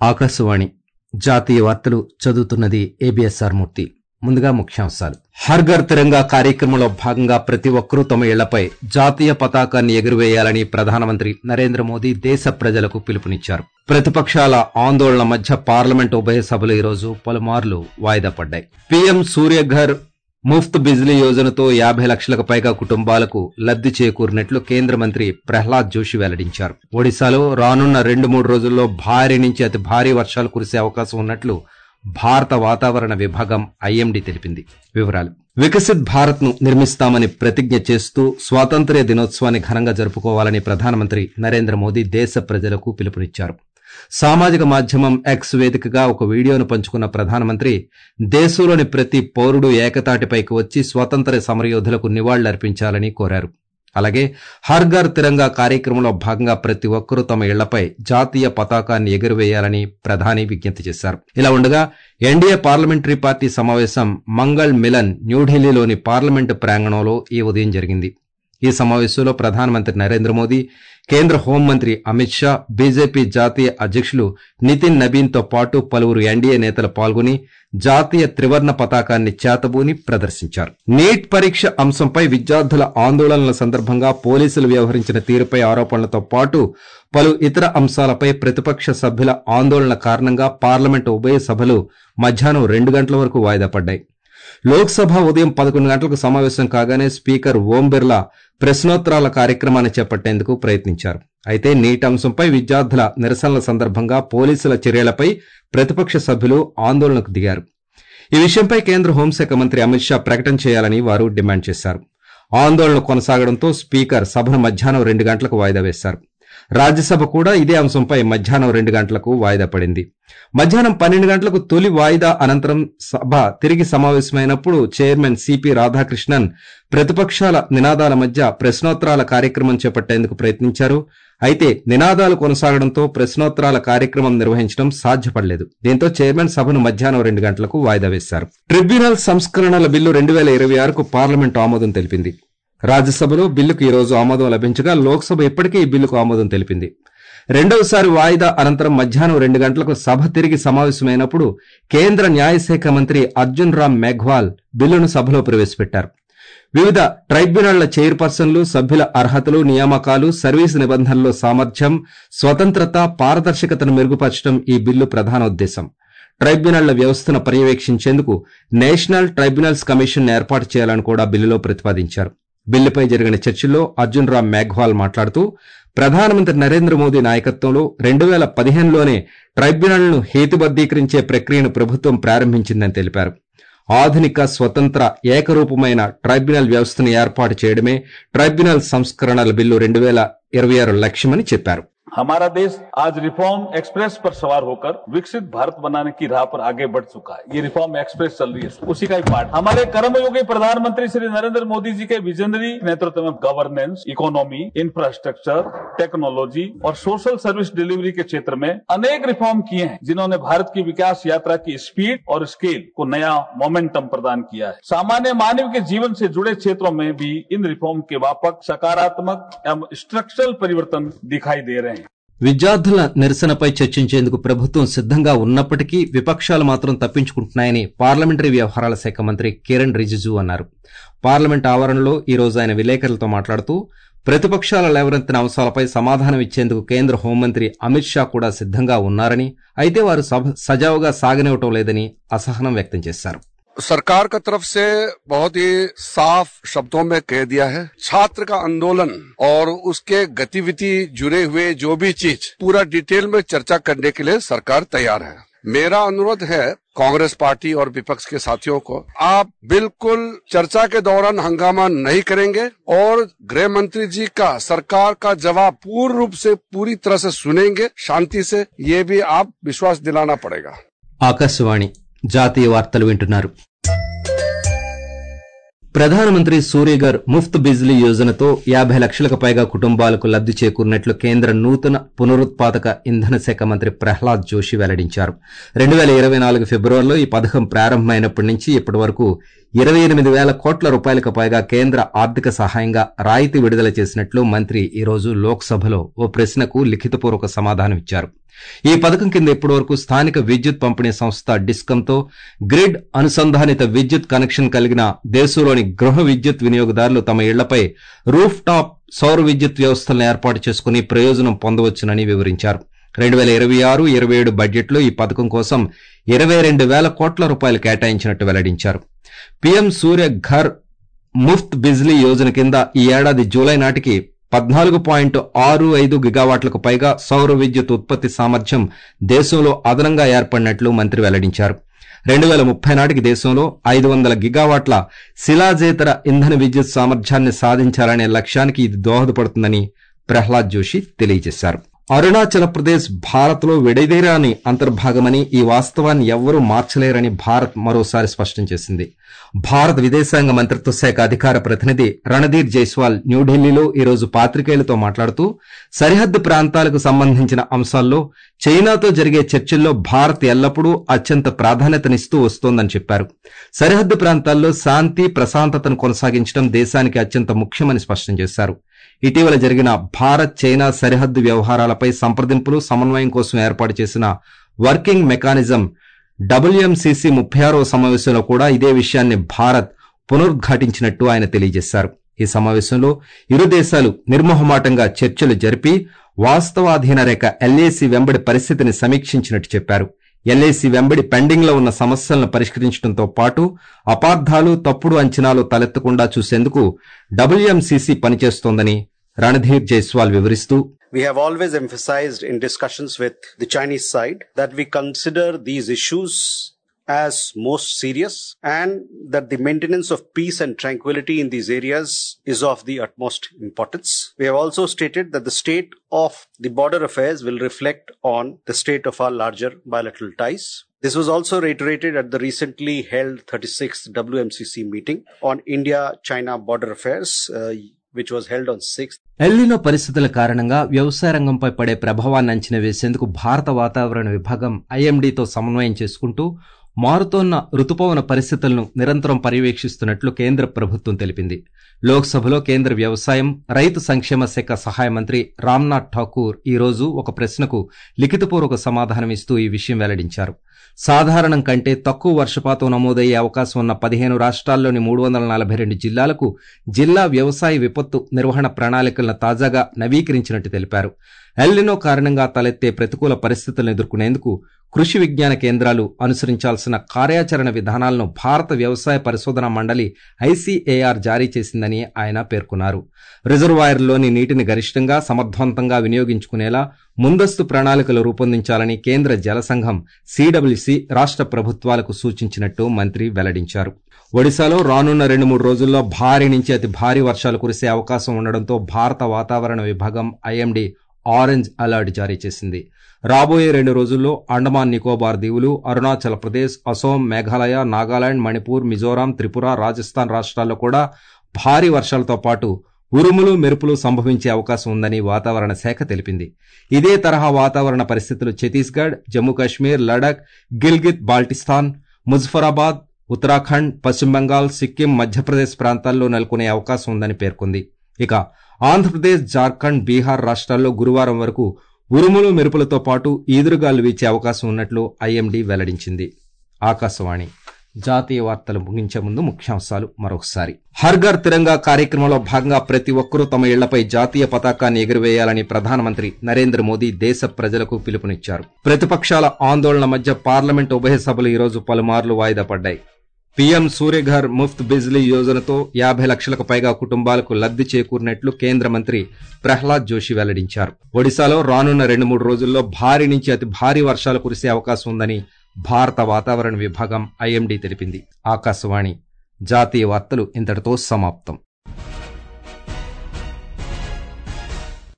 ఆకాశవాణి జాతీయ వార్తలు చదువుతున్నది ఏబిఎస్ఆర్ మూర్తి ముందుగా ముఖ్యాంశాలు హర్ ఘర్ తిరంగా కార్యక్రమంలో భాగంగా ప్రతి ఒక్కరూ తమ ఇళ్లపై జాతీయ పతాకాన్ని ఎగురవేయాలని ప్రధానమంత్రి నరేంద్ర మోదీ దేశ ప్రజలకు పిలుపునిచ్చారు ప్రతిపక్షాల ఆందోళన మధ్య పార్లమెంట్ ఉభయ సభలు ఈరోజు పలుమార్లు వాయిదా పడ్డాయి పీఎం సూర్యఘర్ ముఫ్త్ బిజ్లీ యోజనతో యాభై లక్షలకు పైగా కుటుంబాలకు లబ్ది చేకూరినట్లు కేంద్ర మంత్రి ప్రహ్లాద్ జోషి వెల్లడించారు ఒడిశాలో రానున్న రెండు మూడు రోజుల్లో భారీ నుంచి అతి భారీ వర్షాలు కురిసే అవకాశం ఉన్నట్లు భారత వాతావరణ విభాగం ఐఎండీ తెలిపింది వివరాలు వికసిత్ భారత్ ను నిర్మిస్తామని ప్రతిజ్ఞ చేస్తూ స్వాతంత్ర్య దినోత్సవాన్ని ఘనంగా జరుపుకోవాలని ప్రధానమంత్రి నరేంద్ర మోదీ దేశ ప్రజలకు పిలుపునిచ్చారు సామాజిక మాధ్యమం ఎక్స్ వేదికగా ఒక వీడియోను పంచుకున్న ప్రధానమంత్రి దేశంలోని ప్రతి పౌరుడు ఏకతాటిపైకి వచ్చి స్వాతంత్ర్య సమరయోధులకు నివాళులర్పించాలని కోరారు అలాగే హర్ ఘర్ తిరంగా కార్యక్రమంలో భాగంగా ప్రతి ఒక్కరూ తమ ఇళ్లపై జాతీయ పతాకాన్ని ఎగురవేయాలని ప్రధాని విజ్ఞప్తి చేశారు ఇలా ఉండగా ఎన్డీఏ పార్లమెంటరీ పార్టీ సమావేశం మంగళ్ మిలన్ న్యూఢిల్లీలోని పార్లమెంటు ప్రాంగణంలో ఈ ఉదయం జరిగింది ఈ సమావేశంలో ప్రధానమంత్రి నరేంద్ర మోదీ కేంద్ర హోంమంత్రి అమిత్ షా బీజేపీ జాతీయ అధ్యక్షులు నితిన్ నబీన్ తో పాటు పలువురు ఎన్డీఏ నేతలు పాల్గొని జాతీయ త్రివర్ణ పతాకాన్ని చేతబూని ప్రదర్శించారు నీట్ పరీక్ష అంశంపై విద్యార్థుల ఆందోళనల సందర్భంగా పోలీసులు వ్యవహరించిన తీరుపై ఆరోపణలతో పాటు పలు ఇతర అంశాలపై ప్రతిపక్ష సభ్యుల ఆందోళన కారణంగా పార్లమెంటు ఉభయ సభలు మధ్యాహ్నం రెండు గంటల వరకు వాయిదా పడ్డాయి లోక్సభ ఉదయం పదకొండు గంటలకు సమావేశం కాగానే స్పీకర్ ఓం బిర్లా ప్రశ్నోత్తరాల కార్యక్రమాన్ని చేపట్టేందుకు ప్రయత్నించారు అయితే నీట్ అంశంపై విద్యార్థుల నిరసనల సందర్భంగా పోలీసుల చర్యలపై ప్రతిపక్ష సభ్యులు ఆందోళనకు దిగారు ఈ విషయంపై కేంద్ర హోంశాఖ మంత్రి అమిత్ షా ప్రకటన చేయాలని వారు డిమాండ్ చేశారు ఆందోళన కొనసాగడంతో స్పీకర్ సభను మధ్యాహ్నం రెండు గంటలకు వాయిదా వేశారు రాజ్యసభ కూడా ఇదే అంశంపై మధ్యాహ్నం రెండు గంటలకు వాయిదా పడింది మధ్యాహ్నం పన్నెండు గంటలకు తొలి వాయిదా అనంతరం సభ తిరిగి సమావేశమైనప్పుడు చైర్మన్ సిపి రాధాకృష్ణన్ ప్రతిపక్షాల నినాదాల మధ్య ప్రశ్నోత్తరాల కార్యక్రమం చేపట్టేందుకు ప్రయత్నించారు అయితే నినాదాలు కొనసాగడంతో ప్రశ్నోత్తరాల కార్యక్రమం నిర్వహించడం సాధ్యపడలేదు దీంతో చైర్మన్ సభను మధ్యాహ్నం రెండు గంటలకు వాయిదా వేశారు ట్రిబ్యునల్ సంస్కరణల బిల్లు రెండు వేల ఇరవై ఆరుకు పార్లమెంట్ ఆమోదం తెలిపింది రాజ్యసభలో బిల్లుకు ఈ రోజు ఆమోదం లభించగా లోక్సభ ఇప్పటికే ఈ బిల్లుకు ఆమోదం తెలిపింది రెండవసారి వాయిదా అనంతరం మధ్యాహ్నం రెండు గంటలకు సభ తిరిగి సమావేశమైనప్పుడు కేంద్ర న్యాయశాఖ మంత్రి అర్జున్ రామ్ మేఘ్వాల్ బిల్లును సభలో ప్రవేశపెట్టారు వివిధ ట్రైబ్యునళ్ల చైర్పర్సన్లు సభ్యుల అర్హతలు నియామకాలు సర్వీసు నిబంధనల్లో సామర్థ్యం స్వతంత్రత పారదర్శకతను మెరుగుపరచడం ఈ బిల్లు ప్రధాన ఉద్దేశం ట్రైబ్యునళ్ల వ్యవస్థను పర్యవేక్షించేందుకు నేషనల్ ట్రైబ్యునల్స్ కమిషన్ ఏర్పాటు చేయాలని కూడా బిల్లులో ప్రతిపాదించారు బిల్లుపై జరిగిన చర్చల్లో అర్జున్ రామ్ మేఘ్వాల్ మాట్లాడుతూ ప్రధానమంత్రి నరేంద్ర మోదీ నాయకత్వంలో రెండు వేల పదిహేనులోనే ట్రైబ్యునల్ను హేతుబద్దీకరించే ప్రక్రియను ప్రభుత్వం ప్రారంభించిందని తెలిపారు ఆధునిక స్వతంత్ర ఏకరూపమైన ట్రైబ్యునల్ వ్యవస్థను ఏర్పాటు చేయడమే ట్రైబ్యునల్ సంస్కరణల బిల్లు రెండు వేల ఇరవై ఆరు లక్ష్యమని చెప్పారు हमारा देश आज रिफॉर्म एक्सप्रेस पर सवार होकर विकसित भारत बनाने की राह पर आगे बढ़ चुका है ये रिफॉर्म एक्सप्रेस चल रही है उसी का एक पार्ट हमारे कर्मयोगी प्रधानमंत्री श्री नरेंद्र मोदी जी के विजनरी नेतृत्व में गवर्नेंस इकोनॉमी इंफ्रास्ट्रक्चर टेक्नोलॉजी और सोशल सर्विस डिलीवरी के क्षेत्र में अनेक रिफॉर्म किए हैं जिन्होंने भारत की विकास यात्रा की स्पीड और स्केल को नया मोमेंटम प्रदान किया है सामान्य मानव के जीवन से जुड़े क्षेत्रों में भी इन रिफॉर्म के व्यापक सकारात्मक एवं स्ट्रक्चरल परिवर्तन दिखाई दे रहे हैं విద్యార్థుల నిరసనపై చర్చించేందుకు ప్రభుత్వం సిద్ధంగా ఉన్నప్పటికీ విపక్షాలు మాత్రం తప్పించుకుంటున్నాయని పార్లమెంటరీ వ్యవహారాల శాఖ మంత్రి కిరణ్ రిజిజు అన్నారు పార్లమెంట్ ఆవరణలో ఈ రోజు ఆయన విలేకరులతో మాట్లాడుతూ ప్రతిపక్షాల లేవనెత్తిన అంశాలపై సమాధానం ఇచ్చేందుకు కేంద్ర హోంమంత్రి అమిత్ షా కూడా సిద్ధంగా ఉన్నారని అయితే వారు సభ సజావుగా సాగనివ్వటం లేదని అసహనం వ్యక్తం చేశారు सरकार का तरफ से बहुत ही साफ शब्दों में कह दिया है छात्र का आंदोलन और उसके गतिविधि जुड़े हुए जो भी चीज पूरा डिटेल में चर्चा करने के लिए सरकार तैयार है मेरा अनुरोध है कांग्रेस पार्टी और विपक्ष के साथियों को आप बिल्कुल चर्चा के दौरान हंगामा नहीं करेंगे और गृह मंत्री जी का सरकार का जवाब पूर्ण रूप से पूरी तरह से सुनेंगे शांति से ये भी आप विश्वास दिलाना पड़ेगा ఆకాశవాణి జాతీయ వార్తలు వింటున్నారు ప్రధానమంత్రి సూర్యగర్ ముఫ్త్ బిజ్లీ యోజనతో యాభై లక్షలకు పైగా కుటుంబాలకు లబ్ది చేకూరినట్లు కేంద్ర నూతన పునరుత్పాదక ఇంధన శాఖ మంత్రి ప్రహ్లాద్ జోషి వెల్లడించారు రెండు వేల ఇరవై నాలుగు ఫిబ్రవరిలో ఈ పథకం ప్రారంభమైనప్పటి నుంచి ఇప్పటి వరకు ఇరవై ఎనిమిది వేల కోట్ల రూపాయలకు పైగా కేంద్ర ఆర్థిక సహాయంగా రాయితీ విడుదల చేసినట్లు మంత్రి ఈ రోజు లోక్సభలో ఓ ప్రశ్నకు లిఖితపూర్వక సమాధానం ఇచ్చారు ఈ పథకం కింద ఇప్పటివరకు స్థానిక విద్యుత్ పంపిణీ సంస్థ డిస్కంతో గ్రిడ్ అనుసంధానిత విద్యుత్ కనెక్షన్ కలిగిన దేశంలోని గృహ విద్యుత్ వినియోగదారులు తమ ఇళ్లపై రూఫ్ టాప్ సౌర విద్యుత్ వ్యవస్థలను ఏర్పాటు చేసుకుని ప్రయోజనం పొందవచ్చునని వివరించారు రెండు వేల ఇరవై ఆరు ఇరవై ఏడు బడ్జెట్లో ఈ పథకం కోసం ఇరవై రెండు వేల కోట్ల రూపాయలు కేటాయించినట్టు వెల్లడించారు పీఎం సూర్య ఘర్ ముఫ్త్ బిజ్లీ యోజన కింద ఈ ఏడాది జూలై నాటికి పద్నాలుగు పాయింట్ ఆరు ఐదు గిగావాట్లకు పైగా సౌర విద్యుత్ ఉత్పత్తి సామర్థ్యం దేశంలో అదనంగా ఏర్పడినట్లు మంత్రి వెల్లడించారు రెండు వేల ముప్పై నాటికి దేశంలో ఐదు వందల గిగావాట్ల శిలాజేతర ఇంధన విద్యుత్ సామర్థ్యాన్ని సాధించాలనే లక్ష్యానికి ఇది దోహదపడుతుందని ప్రహ్లాద్ జోషి తెలియజేశారు అరుణాచల్ ప్రదేశ్ భారత్ లో విడదీరాని అంతర్భాగమని ఈ వాస్తవాన్ని ఎవ్వరూ మార్చలేరని భారత్ మరోసారి స్పష్టం చేసింది భారత విదేశాంగ మంత్రిత్వ శాఖ అధికార ప్రతినిధి రణధీర్ జైస్వాల్ న్యూఢిల్లీలో ఈ రోజు పాత్రికేయులతో మాట్లాడుతూ సరిహద్దు ప్రాంతాలకు సంబంధించిన అంశాల్లో చైనాతో జరిగే చర్చల్లో భారత్ ఎల్లప్పుడూ అత్యంత ప్రాధాన్యతనిస్తూ వస్తోందని చెప్పారు సరిహద్దు ప్రాంతాల్లో శాంతి ప్రశాంతతను కొనసాగించడం దేశానికి అత్యంత ముఖ్యమని స్పష్టం చేశారు ఇటీవల జరిగిన భారత్ చైనా సరిహద్దు వ్యవహారాలపై సంప్రదింపులు సమన్వయం కోసం ఏర్పాటు చేసిన వర్కింగ్ మెకానిజం డబ్ల్యూఎంసీసీ ముప్పై ఆరవ సమావేశంలో కూడా ఇదే విషయాన్ని భారత్ పునరుద్ఘాటించినట్టు ఆయన తెలియజేశారు ఈ సమావేశంలో ఇరు దేశాలు నిర్మోహమాటంగా చర్చలు జరిపి వాస్తవాధీన రేఖ ఎల్ఏసీ వెంబడి పరిస్థితిని సమీక్షించినట్టు చెప్పారు ఎల్ఏసీ వెంబడి పెండింగ్ లో ఉన్న సమస్యలను పరిష్కరించడంతో పాటు అపార్థాలు తప్పుడు అంచనాలు తలెత్తకుండా చూసేందుకు డబ్ల్యూఎంసీసీ పనిచేస్తోందని రణధీర్ జైస్వాల్ వివరిస్తూ We have always emphasized in discussions with the Chinese side that we consider these issues as most serious and that the maintenance of peace and tranquility in these areas is of the utmost importance. We have also stated that the state of the border affairs will reflect on the state of our larger bilateral ties. This was also reiterated at the recently held 36th WMCC meeting on India-China border affairs, uh, which was held on 6th El Nino పరిస్థితుల కారణంగా వ్యవసాయ రంగంపై పడే ప్రభావాన్ని అంచనా వేసేందుకు భారత వాతావరణ విభాగం ఐఎండీతో సమన్వయం చేసుకుంటూ మారుతోన్న రుతుపవన పరిస్థితులను నిరంతరం పర్యవేక్షిస్తున్నట్లు కేంద్ర ప్రభుత్వం తెలిపింది లోక్సభలో కేంద్ర వ్యవసాయం రైతు సంక్షేమ శాఖ సహాయ మంత్రి రామ్నాథ్ ఠాకూర్ ఈ రోజు ఒక ప్రశ్నకు లిఖితపూర్వక సమాధానమిస్తూ ఈ విషయం వెల్లడించారు సాధారణం కంటే తక్కువ వర్షపాతం నమోదయ్యే అవకాశం ఉన్న పదిహేను రాష్ట్రాల్లోని మూడు వందల నలభై రెండు జిల్లాలకు జిల్లా వ్యవసాయ విపత్తు నిర్వహణ ప్రణాళికలను తాజాగా నవీకరించినట్టు తెలిపారు ఎల్లినో కారణంగా తలెత్తే ప్రతికూల పరిస్థితులను ఎదుర్కొనేందుకు కృషి విజ్ఞాన కేంద్రాలు అనుసరించాల్సిన కార్యాచరణ విధానాలను భారత వ్యవసాయ పరిశోధన మండలి ఐసీఏఆర్ జారీ చేసిందని ఆయన పేర్కొన్నారు రిజర్వాయర్లోని నీటిని గరిష్టంగా సమర్థవంతంగా వినియోగించుకునేలా ముందస్తు ప్రణాళికలు రూపొందించాలని కేంద్ర జల సంఘం సిడబ్ల్యూసి రాష్ట్ర ప్రభుత్వాలకు సూచించినట్టు మంత్రి వెల్లడించారు ఒడిశాలో రానున్న రెండు మూడు రోజుల్లో భారీ నుంచి అతి భారీ వర్షాలు కురిసే అవకాశం ఉండడంతో భారత వాతావరణ విభాగం ఐఎండీ ఆరెంజ్ అలర్ట్ జారీ చేసింది రాబోయే రెండు రోజుల్లో అండమాన్ నికోబార్ దీవులు అరుణాచల్ ప్రదేశ్ అసోం మేఘాలయ నాగాలాండ్ మణిపూర్ మిజోరాం త్రిపుర రాజస్థాన్ రాష్ట్రాల్లో కూడా భారీ వర్షాలతో పాటు ఉరుములు మెరుపులు సంభవించే అవకాశం ఉందని వాతావరణ శాఖ తెలిపింది ఇదే తరహా వాతావరణ పరిస్థితులు ఛత్తీస్గఢ్ జమ్మూ కాశ్మీర్ లడక్ గిల్గిత్ బాల్టిస్తాన్ ముజఫరాబాద్ ఉత్తరాఖండ్ పశ్చిమ బెంగాల్ సిక్కిం మధ్యప్రదేశ్ ప్రాంతాల్లో నెలకొనే అవకాశం ఉందని పేర్కొంది ఇక ఆంధ్రప్రదేశ్ జార్ఖండ్ బీహార్ రాష్ట్రాల్లో గురువారం వరకు ఉరుములు మెరుపులతో పాటు ఈదురుగాలు వీచే అవకాశం ఉన్నట్లు ఐఎండీ వెల్లడించింది ఆకాశవాణి జాతీయ వార్తలు ముగించే ముందు ముఖ్యాంశాలు మరొకసారి హర్ఘర్ తిరంగా కార్యక్రమంలో భాగంగా ప్రతి ఒక్కరూ తమ ఇళ్లపై జాతీయ పతాకాన్ని ఎగురవేయాలని ప్రధానమంత్రి నరేంద్ర మోదీ దేశ ప్రజలకు పిలుపునిచ్చారు ప్రతిపక్షాల ఆందోళన మధ్య పార్లమెంట్ ఉభయ సభలు ఈరోజు పలుమార్లు వాయిదా పడ్డాయి పీఎం సూర్యఘర్ ముఫ్త్ బిజ్లీ యోజనతో యాభై లక్షలకు పైగా కుటుంబాలకు లబ్ది చేకూరినట్లు కేంద్ర మంత్రి ప్రహ్లాద్ జోషి వెల్లడించారు ఒడిశాలో రానున్న రెండు మూడు రోజుల్లో భారీ నుంచి అతి భారీ వర్షాలు కురిసే అవకాశం ఉందని భారత వాతావరణ విభాగం ఐఎండీ తెలిపింది ఆకాశవాణి జాతీయ వార్తలు ఇంతటితో సమాప్తం